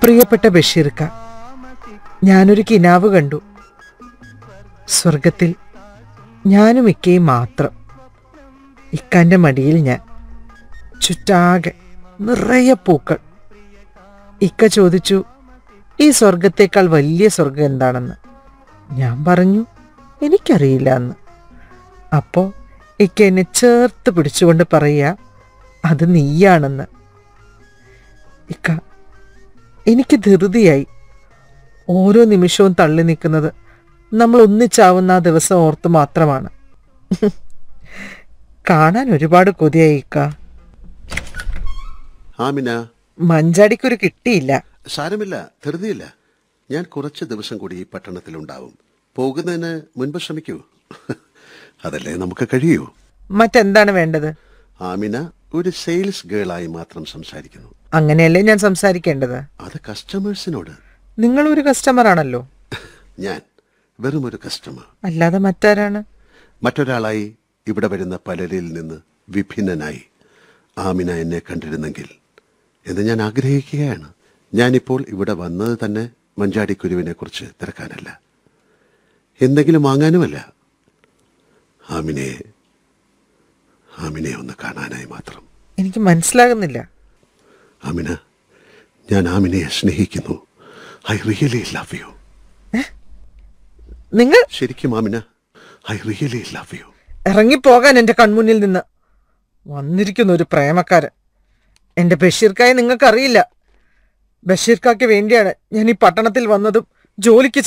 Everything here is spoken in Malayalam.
പ്രിയപ്പെട്ട ബഷീർക്ക ഞാനൊരു കിനാവ് കണ്ടു സ്വർഗത്തിൽ ഞാനും ഇക്കയും മാത്രം ഇക്കാന്റെ മടിയിൽ ഞാൻ ചുറ്റാകെ നിറയെ പൂക്കൾ ഇക്ക ചോദിച്ചു ഈ സ്വർഗത്തേക്കാൾ വലിയ സ്വർഗം എന്താണെന്ന് ഞാൻ പറഞ്ഞു എനിക്കറിയില്ല എന്ന് അപ്പോ ഇക്ക എന്നെ ചേർത്ത് പിടിച്ചുകൊണ്ട് പറയുക അത് നീയാണെന്ന് ഇക്ക എനിക്ക് ധൃതിയായി ഓരോ നിമിഷവും തള്ളി നിൽക്കുന്നത് നമ്മൾ ഒന്നിച്ചാവുന്ന ആ ദിവസം ഓർത്ത് മാത്രമാണ് കാണാൻ ഒരുപാട് കൊതിയായി ഇക്ക ആമിന മഞ്ചാടിക്കൊരു കിട്ടിയില്ല സാരമില്ല ധൃതിയില്ല ഞാൻ കുറച്ച് ദിവസം കൂടി ഈ പട്ടണത്തിലുണ്ടാവും പോകുന്നതിന് മുൻപ് ശ്രമിക്കൂ അതല്ലേ നമുക്ക് കഴിയൂ മറ്റെന്താണ് വേണ്ടത് ആമിന ഒരു സെയിൽസ് ഗേളായി മാത്രം സംസാരിക്കുന്നു അങ്ങനെയല്ലേ ഞാൻ സംസാരിക്കേണ്ടത് അത് കസ്റ്റമേഴ്സിനോട് നിങ്ങൾ ഒരു കസ്റ്റമർ ആണല്ലോ ഞാൻ വെറും ഒരു കസ്റ്റമർ അല്ലാതെ മറ്റാരാണ് മറ്റൊരാളായി ഇവിടെ വരുന്ന പലരിൽ നിന്ന് വിഭിന്നനായി ആമിന എന്നെ കണ്ടിരുന്നെങ്കിൽ എന്ന് ഞാൻ ആഗ്രഹിക്കുകയാണ് ഞാനിപ്പോൾ ഇവിടെ വന്നത് തന്നെ മഞ്ചാടിക്കുരുവിനെ കുറിച്ച് തിരക്കാനല്ല എന്തെങ്കിലും വാങ്ങാനുമല്ല ആമിനെ ആമിനെ ഒന്ന് കാണാനായി മാത്രം എനിക്ക് മനസ്സിലാകുന്നില്ല ആമിന ഞാൻ ആമിനയെ സ്നേഹിക്കുന്നു ഐ റിയലി ലവ് യു നിങ്ങൾ ശരിക്കും Amina I really love you ഇറങ്ങിപ്പോകാൻ എന്റെ കൺമുന്നിൽ നിന്ന് വന്നിരിക്കുന്ന ഒരു പ്രേമക്കാരൻ എന്റെ ബഷീർക്കായെ നിങ്ങൾക്കറിയില്ല ബഷീർക്കാക്ക് വേണ്ടിയാണ് ഞാൻ ഈ പട്ടണത്തിൽ വന്നതും ജോലിക്ക്